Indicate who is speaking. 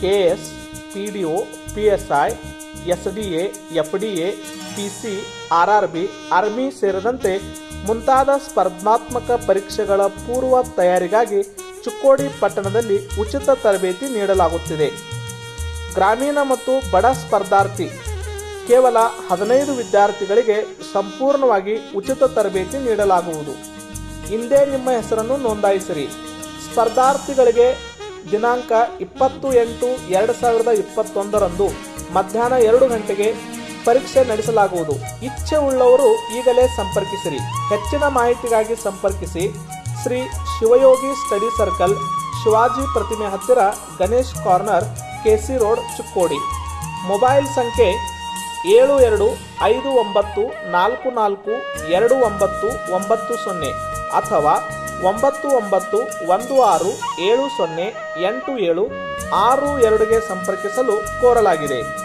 Speaker 1: K S P D O P S I S D A F D A P C R R B army ಸೇರಿದಂತೆ ಮುಂತಾದ ಸ್ಪರ್ಧಾತ್ಮಕ ಪರೀಕ್ಷೆಗಳ ಪೂರ್ವ ತಯಾರಿಗಾಗಿ ಚಿಕ್ಕೋಡಿ ಪಟ್ಟಣದಲ್ಲಿ ಉಚಿತ ತರಬೇತಿ ನೀಡಲಾಗುತ್ತಿದೆ ಗ್ರಾಮೀಣ ಮತ್ತು ಬಡ ಸ್ಪರ್ಧಾರ್ಥಿ ಕೇವಲ ಹದಿನೈದು ವಿದ್ಯಾರ್ಥಿಗಳಿಗೆ ಸಂಪೂರ್ಣವಾಗಿ ಉಚಿತ ತರಬೇತಿ ನೀಡಲಾಗುವುದು ಹಿಂದೆ ನಿಮ್ಮ ಹೆಸರನ್ನು ನೋಂದಾಯಿಸಿರಿ ಸ್ಪರ್ಧಾರ್ಥಿಗಳಿಗೆ ದಿನಾಂಕ ಇಪ್ಪತ್ತು ಎಂಟು ಎರಡು ಸಾವಿರದ ಇಪ್ಪತ್ತೊಂದರಂದು ಮಧ್ಯಾಹ್ನ ಎರಡು ಗಂಟೆಗೆ ಪರೀಕ್ಷೆ ನಡೆಸಲಾಗುವುದು ಇಚ್ಛೆ ಉಳ್ಳವರು ಈಗಲೇ ಸಂಪರ್ಕಿಸಿರಿ ಹೆಚ್ಚಿನ ಮಾಹಿತಿಗಾಗಿ ಸಂಪರ್ಕಿಸಿ ಶ್ರೀ ಶಿವಯೋಗಿ ಸ್ಟಡಿ ಸರ್ಕಲ್ ಶಿವಾಜಿ ಪ್ರತಿಮೆ ಹತ್ತಿರ Ganesh corner KC road Chikkodi mobile ಸಂಖ್ಯೆ ಏಳು ಎರಡು ಐದು ಒಂಬತ್ತು ನಾಲ್ಕು ನಾಲ್ಕು ಎರಡು ಒಂಬತ್ತು ಒಂಬತ್ತು ಸೊನ್ನೆ ಅಥವಾ ಒಂಬತ್ತು ಒಂಬತ್ತು ಒಂದು ಆರು ಏಳು ಸೊನ್ನೆ ಎಂಟು ಏಳು ಆರು ಎರಡುಗೆ ಸಂಪರ್ಕಿಸಲು ಕೋರಲಾಗಿದೆ